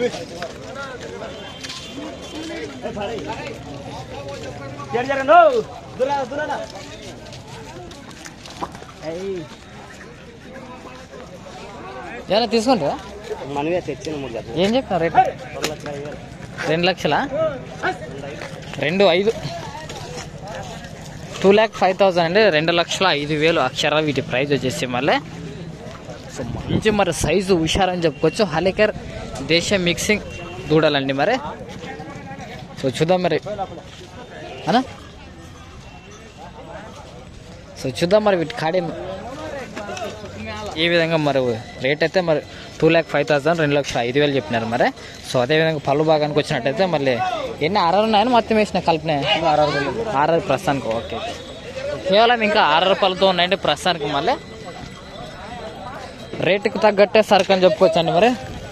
ఏమైనా తీసుకుంటారా మనమే తెచ్చిన మూడు జతలు ఏం చెప్తున్నారు రేట్ రెండు లక్షల ఐదు వేలు రెండు లక్షలా రెండు ఐదు టూ ల్యాక్ ఫైవ్ థౌసండ్ అండి రెండు లక్షల ఐదు వేలు అక్షర వీటి ప్రైస్ వచ్చేసి మళ్ళీ సో మంచి మరి సైజు హుషారని చెప్పుకోవచ్చు హలికర్ దేశ మిక్సింగ్ దూడాలండి మరి సో చూద్దాం మరి అనా సో చూద్దాం మరి వీటి కాడే ఈ విధంగా మరి రేట్ అయితే మరి టూ ల్యాక్ ఫైవ్ థౌసండ్ రెండు లక్షల ఐదు వేలు చెప్పినారు మరి సో అదేవిధంగా పళ్ళు భాగానికి వచ్చినట్టయితే మళ్ళీ ఎన్ని ఆర్ఆర్ ఉన్నాయని మొత్తం వేసిన కలిపినాయి ఆర్ఆర్ ప్రస్తుతానికి ఓకే కేవలం ఇంకా ఆర్ఆర్ పళ్ళతో ఉన్నాయండి ప్రస్తుతానికి మళ్ళీ రేటుకి తగ్గట్టే సరుకు అని చెప్పుకోవచ్చండి మరి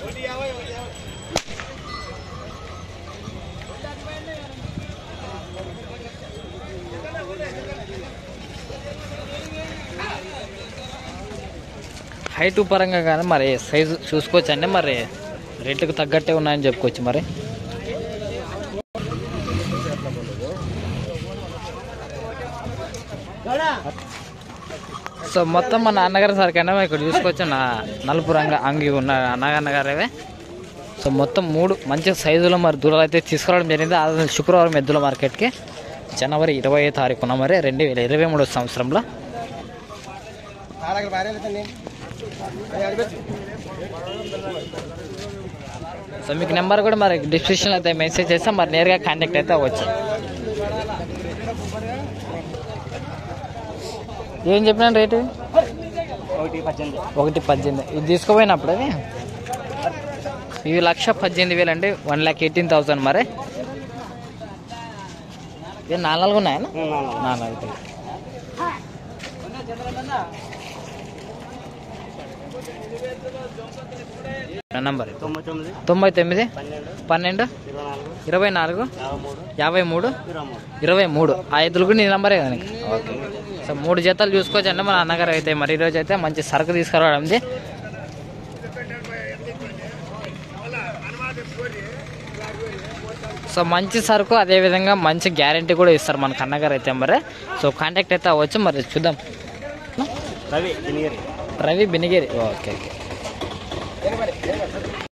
హైట్ పరంగా కానీ మరి సైజు చూసుకోవచ్చండి మరి రేటుకు తగ్గట్టే ఉన్నాయని చెప్పుకోవచ్చు మరి సో మొత్తం మా నాన్నగారి సరికైనా ఇక్కడ చూసుకోవచ్చు నా నలుపు రంగు అంగి ఉన్న అన్నగారివే సో మొత్తం మూడు మంచి సైజులో మరి దూరాలు అయితే తీసుకురావడం జరిగింది ఆ రోజు శుక్రవారం ఎద్దుల మార్కెట్కి జనవరి ఇరవై తారీఖున మరి రెండు వేల ఇరవై మూడో సంవత్సరంలో సో మీకు నెంబర్ కూడా మరి డిస్క్రిప్షన్లో అయితే మెసేజ్ చేస్తాం మరి నేరుగా కాంటాక్ట్ అయితే అవ్వచ్చు ఏం చెప్పినాను రేటు ఒకటి పద్దెనిమిది ఒకటి పద్దెనిమిది ఇది తీసుకుపోయినప్పుడు అది ఇవి లక్ష పద్దెనిమిది వేలు అండి వన్ ల్యాక్ ఎయిటీన్ థౌసండ్ మరి ఇది నాలుగు ఉన్నాయా నాలుగు అయితే నంబర్ తొంభై తొమ్మిది తొంభై తొమ్మిది పన్నెండు పన్నెండు ఇరవై నాలుగు ఇరవై నాలుగు యాభై మూడు యాభై మూడు ఇరవై మూడు ఇరవై మూడు ఆ ఎద్దులు కూడా నీ నంబరే కదా నీకు ఓకే సో మూడు జతలు చూసుకోవచ్చు అండి మన అన్నగారు అయితే మరి ఈరోజు అయితే మంచి సరుకు తీసుకురావడం సో మంచి సరుకు అదేవిధంగా మంచి గ్యారంటీ కూడా ఇస్తారు మనకు అన్నగారు అయితే మరి సో కాంటాక్ట్ అయితే అవ్వచ్చు మరి చూద్దాం రవి దినిగిరి రవి బినిగేరి ఓకే ఓకే